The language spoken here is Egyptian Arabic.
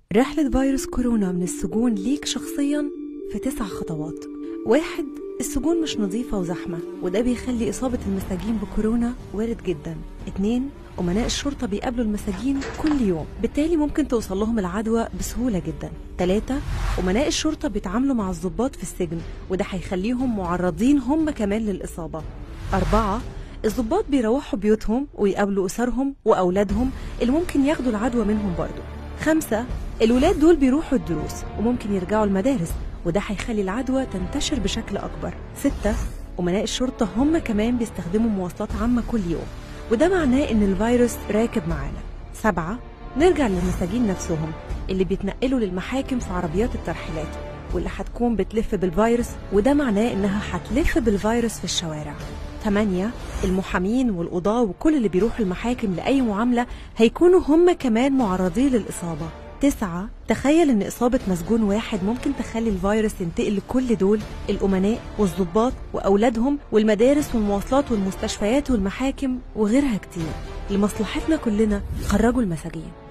رحلة فيروس كورونا من السجون ليك شخصيا في تسع خطوات واحد السجون مش نظيفة وزحمة وده بيخلي إصابة المساجين بكورونا وارد جدا اتنين أمناء الشرطة بيقابلوا المساجين كل يوم بالتالي ممكن توصل لهم العدوى بسهولة جدا تلاتة أمناء الشرطة بيتعاملوا مع الضباط في السجن وده هيخليهم معرضين هم كمان للإصابة أربعة الضباط بيروحوا بيوتهم ويقابلوا أسرهم وأولادهم اللي ممكن ياخدوا العدوى منهم برضه خمسة الولاد دول بيروحوا الدروس وممكن يرجعوا المدارس وده هيخلي العدوى تنتشر بشكل أكبر ستة أمناء الشرطة هم كمان بيستخدموا مواصلات عامة كل يوم وده معناه إن الفيروس راكب معانا سبعة نرجع للمساجين نفسهم اللي بيتنقلوا للمحاكم في عربيات الترحيلات واللي هتكون بتلف بالفيروس وده معناه إنها هتلف بالفيروس في الشوارع 8 المحامين والقضاة وكل اللي بيروحوا المحاكم لأي معاملة هيكونوا هم كمان معرضين للإصابة تسعة تخيل ان اصابة مسجون واحد ممكن تخلي الفيروس ينتقل لكل دول الامناء والضباط واولادهم والمدارس والمواصلات والمستشفيات والمحاكم وغيرها كتير لمصلحتنا كلنا خرجوا المساجين